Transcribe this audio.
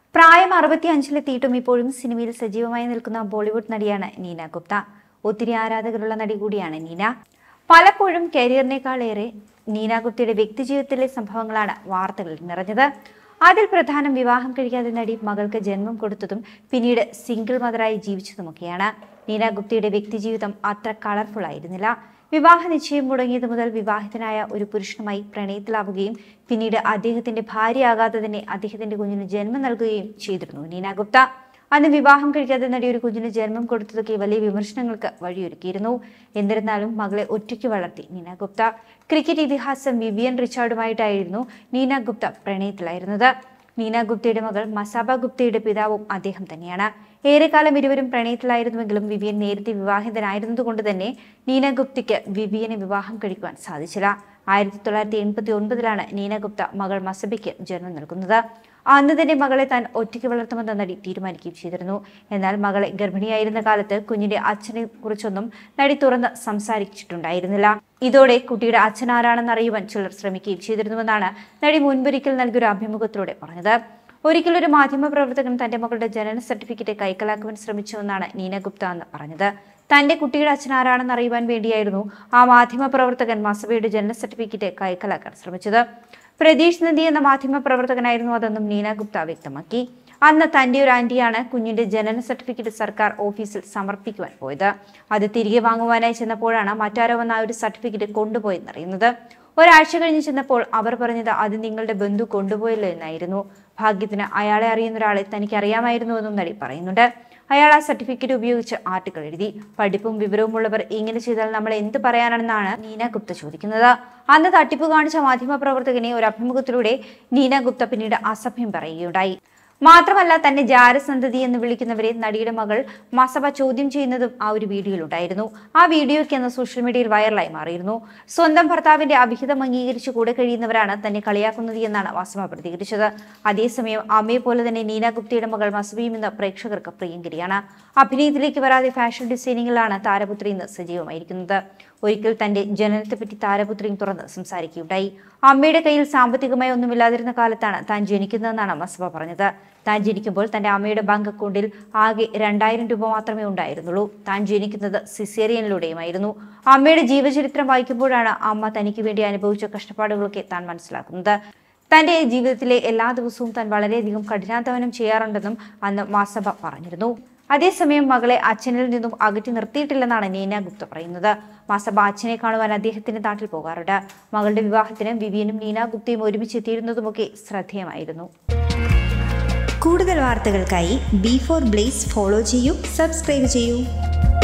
പ്രായം അറുപത്തിയഞ്ചിലെത്തിയിട്ടും ഇപ്പോഴും സിനിമയിൽ സജീവമായി നിൽക്കുന്ന ബോളിവുഡ് നടിയാണ് നീന ഗുപ്ത ഒത്തിരി ആരാധകരുള്ള നടി കൂടിയാണ് നീന പലപ്പോഴും കരിയറിനേക്കാളേറെ നീന ഗുപ്തയുടെ വ്യക്തിജീവിതത്തിലെ സംഭവങ്ങളാണ് വാർത്തകളിൽ നിറഞ്ഞത് അതിൽ പ്രധാനം വിവാഹം കഴിക്കാതെ നടി മകൾക്ക് ജന്മം കൊടുത്തതും പിന്നീട് സിംഗിൾ മദറായി ജീവിച്ചതുമൊക്കെയാണ് നീന ഗുപ്തയുടെ വ്യക്തിജീവിതം അത്ര കളർഫുൾ ആയിരുന്നില്ല വിവാഹ നിശ്ചയം മുടങ്ങിയത് മുതൽ വിവാഹിതനായ ഒരു പുരുഷനുമായി പ്രണയത്തിലാവുകയും പിന്നീട് അദ്ദേഹത്തിന്റെ ഭാര്യയാകാതെ തന്നെ അദ്ദേഹത്തിന്റെ കുഞ്ഞിന് ജന്മം നൽകുകയും ചെയ്തിരുന്നു നീന ഗുപ്ത അന്ന് വിവാഹം കഴിക്കാതെ നടി ഒരു കുഞ്ഞിന് ജന്മം കൊടുത്തതൊക്കെ വലിയ വിമർശനങ്ങൾക്ക് വഴിയൊരുക്കിയിരുന്നു എന്നിരുന്നാലും മകളെ ഒറ്റയ്ക്ക് വളർത്തി നീന ഗുപ്ത ക്രിക്കറ്റ് ഇതിഹാസം വിവിയൻ റിച്ചാർഡുമായിട്ടായിരുന്നു നീന ഗുപ്ത പ്രണയത്തിലായിരുന്നത് നീന ഗുപ്തയുടെ മകൾ മസാബ ഗുപ്തയുടെ പിതാവും അദ്ദേഹം തന്നെയാണ് ഏറെക്കാലം ഇരുവരും പ്രണയത്തിലായിരുന്നുവെങ്കിലും വിവിയൻ നേരത്തെ വിവാഹിതനായിരുന്നതുകൊണ്ട് തന്നെ നീന ഗുപ്തയ്ക്ക് വിവിയനെ വിവാഹം കഴിക്കുവാൻ സാധിച്ചില്ല ആയിരത്തി തൊള്ളായിരത്തി എൺപത്തി ഒൻപതിലാണ് നീന ഗുപ്ത മകൾ മസബയ്ക്ക് ജന്മം നൽകുന്നത് അന്ന് തന്നെ മകളെ താൻ ഒറ്റയ്ക്ക് വളർത്തുമെന്ന് നടി തീരുമാനിക്കുകയും ചെയ്തിരുന്നു എന്നാൽ മകളെ ഗർഭിണിയായിരുന്ന കാലത്ത് കുഞ്ഞിന്റെ അച്ഛനെ കുറിച്ചൊന്നും നടി തുറന്ന് സംസാരിച്ചിട്ടുണ്ടായിരുന്നില്ല ഇതോടെ കുട്ടിയുടെ അച്ഛൻ ആരാണെന്ന് അറിയുവാൻ ചിലർ ശ്രമിക്കുകയും ചെയ്തിരുന്നുവെന്നാണ് നടി മുൻപൊരിക്കൽ നൽകിയ ഒരു അഭിമുഖത്തിലൂടെ പറഞ്ഞത് ഒരിക്കൽ ഒരു മാധ്യമ പ്രവർത്തകൻ തന്റെ മകളുടെ ജനന സർട്ടിഫിക്കറ്റ് കൈക്കലാക്കുവാൻ ശ്രമിച്ചുവെന്നാണ് നീന ഗുപ്ത എന്ന് പറഞ്ഞത് തന്റെ കുട്ടിയുടെ അച്ഛൻ ആരാണെന്ന് അറിയുവാൻ വേണ്ടിയായിരുന്നു ആ മാധ്യമ പ്രവർത്തകൻ മസബയുടെ ജനന സർട്ടിഫിക്കറ്റ് കൈക്കലാക്കാൻ ശ്രമിച്ചത് പ്രതീഷ് നന്ദി എന്ന മാധ്യമ പ്രവർത്തകനായിരുന്നു അതെന്നും നീന ഗുപ്ത വ്യക്തമാക്കി അന്ന് തന്റെ ഒരു ആന്റിയാണ് കുഞ്ഞിന്റെ ജനന സർട്ടിഫിക്കറ്റ് സർക്കാർ ഓഫീസിൽ സമർപ്പിക്കുവാൻ പോയത് അത് തിരികെ വാങ്ങുവാനായി ചെന്നപ്പോഴാണ് മറ്റാരോ വന്ന ആ ഒരു സർട്ടിഫിക്കറ്റ് കൊണ്ടുപോയെന്നറിയുന്നത് ഒരാഴ്ച കഴിഞ്ഞ് ചെന്നപ്പോൾ അവർ പറഞ്ഞത് അത് നിങ്ങളുടെ ബന്ധു കൊണ്ടുപോയല്ലോ എന്നായിരുന്നു ഭാഗ്യത്തിന് അയാളെ അറിയുന്ന ഒരാളെ തനിക്ക് അറിയാമായിരുന്നുവെന്നും നടി പറയുന്നുണ്ട് അയാൾ ആ സർട്ടിഫിക്കറ്റ് ഉപയോഗിച്ച് ആർട്ടിക്കിൾ എഴുതി പഠിപ്പും വിവരവും ഉള്ളവർ ഇങ്ങനെ ചെയ്താൽ നമ്മൾ എന്ത് പറയാനാണെന്നാണ് നീന ഗുപ്ത ചോദിക്കുന്നത് അന്ന് തട്ടിപ്പ് കാണിച്ച മാധ്യമപ്രവർത്തകനെ ഒരു അഭിമുഖത്തിലൂടെ നീന ഗുപ്ത പിന്നീട് അസഭ്യം പറയുകയുണ്ടായി മാത്രമല്ല തന്നെ ജാരസന്തതി എന്ന് വിളിക്കുന്നവരെ നടിയുടെ മകൾ മസബ ചോദ്യം ചെയ്യുന്നതും ആ ഒരു വീഡിയോയിലുണ്ടായിരുന്നു ആ വീഡിയോയ്ക്ക് അന്ന് സോഷ്യൽ മീഡിയയിൽ വൈറലായി മാറിയിരുന്നു സ്വന്തം ഭർത്താവിന്റെ അഭിഹിതം അംഗീകരിച്ച് കൂടെ കഴിയുന്നവരാണ് തന്നെ കളിയാക്കുന്നത് എന്നാണ് മസബ പ്രതികരിച്ചത് അതേസമയം അമ്മയെ പോലെ തന്നെ നീന ഗുപ്തയുടെ മകൾ മസബയും ഇന്ന് പ്രേക്ഷകർക്ക് പ്രിയങ്കരിയാണ് അഭിനയത്തിലേക്ക് വരാതെ ഫാഷൻ ഡിസൈനിങ്ങിലാണ് താരപുത്രി ഇന്ന് സജീവമായിരിക്കുന്നത് ഒരിക്കൽ തന്റെ ജനനത്തെപ്പറ്റി താരപുത്രിയും തുറന്ന് സംസാരിക്കുകയുണ്ടായി അമ്മയുടെ കയ്യിൽ സാമ്പത്തികമായി ഒന്നുമില്ലാതിരുന്ന കാലത്താണ് താൻ ജനിക്കുന്നതെന്നാണ് മസബ പറഞ്ഞത് താൻ ജനിക്കുമ്പോൾ തന്റെ അമ്മയുടെ ബാങ്ക് അക്കൗണ്ടിൽ ആകെ രണ്ടായിരം രൂപ മാത്രമേ ഉണ്ടായിരുന്നുള്ളൂ താൻ ജനിക്കുന്നത് സിസേറിയനിലൂടെയുമായിരുന്നു അമ്മയുടെ ജീവചരിത്രം വായിക്കുമ്പോഴാണ് അമ്മ തനിക്ക് വേണ്ടി അനുഭവിച്ച കഷ്ടപ്പാടുകളൊക്കെ താൻ മനസ്സിലാക്കുന്നത് തന്റെ ജീവിതത്തിലെ എല്ലാ ദിവസവും താൻ വളരെയധികം കഠിനാധ്വാനം ചെയ്യാറുണ്ടെന്നും അന്ന് മാസബ പറഞ്ഞിരുന്നു അതേസമയം മകളെ അച്ഛനിൽ നിന്നും അകറ്റി നിർത്തിയിട്ടില്ലെന്നാണ് നീന ഗുപ്ത പറയുന്നത് മാസബ അച്ഛനെ കാണുവാൻ അദ്ദേഹത്തിന്റെ നാട്ടിൽ പോകാറുണ്ട് മകളുടെ വിവാഹത്തിന് വിവിയനും നീന ഗുപ്തയും ഒരുമിച്ച് എത്തിയിരുന്നതുമൊക്കെ ശ്രദ്ധേയമായിരുന്നു കൂടുതൽ വാർത്തകൾക്കായി ബി ഫോർ ബ്ലേസ് ഫോളോ ചെയ്യൂ സബ്സ്ക്രൈബ് ചെയ്യൂ